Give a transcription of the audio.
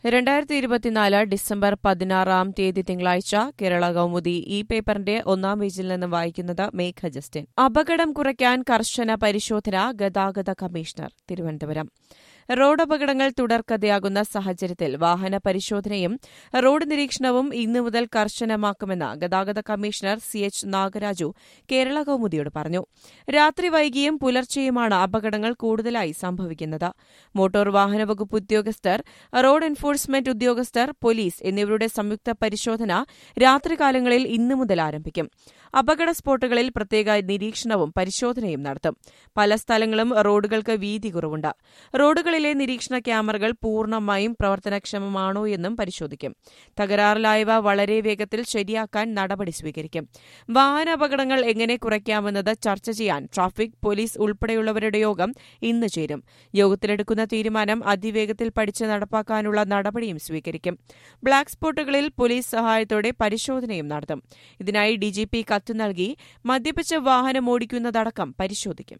രണ്ടായിരത്തി ഇരുപത്തിനാല് ഡിസംബർ പതിനാറാം തീയതി തിങ്കളാഴ്ച കേരള കൗമുദി ഈ പേപ്പറിന്റെ ഒന്നാം പേജിൽ നിന്ന് വായിക്കുന്നത് മേഘ ജസ്റ്റിൻ അപകടം കുറയ്ക്കാൻ കർശന പരിശോധന ഗതാഗത കമ്മീഷണർ തിരുവനന്തപുരം റോഡ് അപകടങ്ങൾ തുടർക്കഥയാകുന്ന സാഹചര്യത്തിൽ വാഹന പരിശോധനയും റോഡ് നിരീക്ഷണവും ഇന്നു മുതൽ കർശനമാക്കുമെന്ന് ഗതാഗത commissioner C H Nagaraju Kerala കൗമുദിയോട് പറഞ്ഞു രാത്രി വൈകിയും പുലർച്ചെയുമാണ് അപകടങ്ങൾ കൂടുതലായി സംഭവിക്കുന്നത് മോട്ടോർ വാഹന വകുപ്പ് ഉദ്യോഗസ്ഥർ റോഡ് എൻഫോഴ്സ്മെന്റ് ഉദ്യോഗസ്ഥർ പോലീസ് എന്നിവരുടെ സംയുക്ത പരിശോധന രാത്രികാലങ്ങളിൽ ഇന്നു മുതൽ ആരംഭിക്കും അപകട സ്പോട്ടുകളിൽ പ്രത്യേക നിരീക്ഷണവും പരിശോധനയും നടത്തും പല സ്ഥലങ്ങളും റോഡുകൾക്ക് വീതി കുറവുണ്ട് റോഡുകളിലെ നിരീക്ഷണ ക്യാമറകൾ പൂർണ്ണമായും പ്രവർത്തനക്ഷമമാണോ എന്നും പരിശോധിക്കും തകരാറിലായവ വളരെ വേഗത്തിൽ ശരിയാക്കാൻ നടപടി സ്വീകരിക്കും വാഹനാപകടങ്ങൾ എങ്ങനെ കുറയ്ക്കാമെന്നത് ചർച്ച ചെയ്യാൻ ട്രാഫിക് പോലീസ് ഉൾപ്പെടെയുള്ളവരുടെ യോഗം ഇന്ന് ചേരും യോഗത്തിലെടുക്കുന്ന തീരുമാനം അതിവേഗത്തിൽ പഠിച്ച് നടപ്പാക്കാനുള്ള നടപടിയും സ്വീകരിക്കും ബ്ലാക്ക് സ്പോട്ടുകളിൽ പോലീസ് സഹായത്തോടെ പരിശോധനയും നടത്തും ഇതിനായി ഡിജിപി കത്ത് നൽകി മദ്യപിച്ച് വാഹനം ഓടിക്കുന്നതടക്കം പരിശോധിക്കും